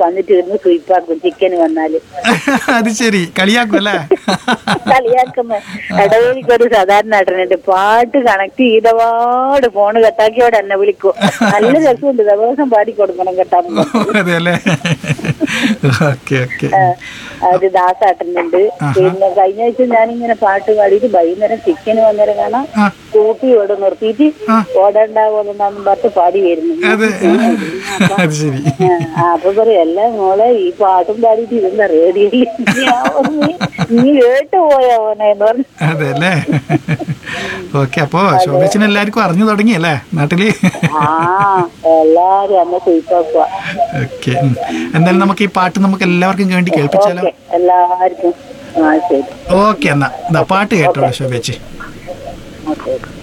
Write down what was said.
വന്നിട്ട് ഇരുന്ന് സുയിപ്പാക്കും ചിക്കൻ വന്നാല് അത് ശരി കളിയാക്കും അല്ലേ കളിയാക്കുന്ന ഇടവേലിക്കൊരു സാധാരണ ഏട്ടനുണ്ട് പാട്ട് കണക്ട് ചെയ്തപാട് ഫോണ് കട്ടാക്കിയോടെ എന്നെ വിളിക്കും നല്ല രസമുണ്ട് ദിവസം പാടി കൊടുക്കണം കേട്ടാ അതെ അല്ലേ ഓക്കെ ഓക്കെ അത് ദാസാട്ടനുണ്ട് പിന്നെ കഴിഞ്ഞ ആഴ്ച ഞാനിങ്ങനെ പാട്ട് പാടിയിട്ട് വൈകുന്നേരം ചിക്കന് വന്നേരം കാണാം ആ. കൂട്ടി ഇവിടെ നിർത്തിയിട്ട് ആ. ഓടണ്ടാവുമെന്നാന്നും പറഞ്ഞ് പാടി വരുന്നു അതെ അത് ശരി ആ, അപ്പൊ പറയും എല്ലാം മോളെ ഈ പാട്ടും പാടിയിട്ട് ഇരുന്ന റേഡിയോയിൽ നീ കേട്ടു പോയാ മോനെ എന്ന് പറഞ്ഞു അതെ അല്ലേ ഓക്കെ അപ്പോ ശോഭേച്ചിന് എല്ലാവർക്കും അറിഞ്ഞു തുടങ്ങി അല്ലേ നാട്ടില് ആ എല്ലാരും അന്ന് സുയിപ്പാക്കുക ഓക്കെ എന്തായാലും നമുക്ക് ഈ പാട്ട് നമുക്ക് എല്ലാവർക്കും വേണ്ടി കേൾപ്പിച്ചാലോ ഓക്കെ എല്ലാവർക്കും ആ ശരി ഓക്കെ എന്നാ ഇതാ പാട്ട് കേട്ടോളൂ ശോഭേച്ചി ഓക്കെ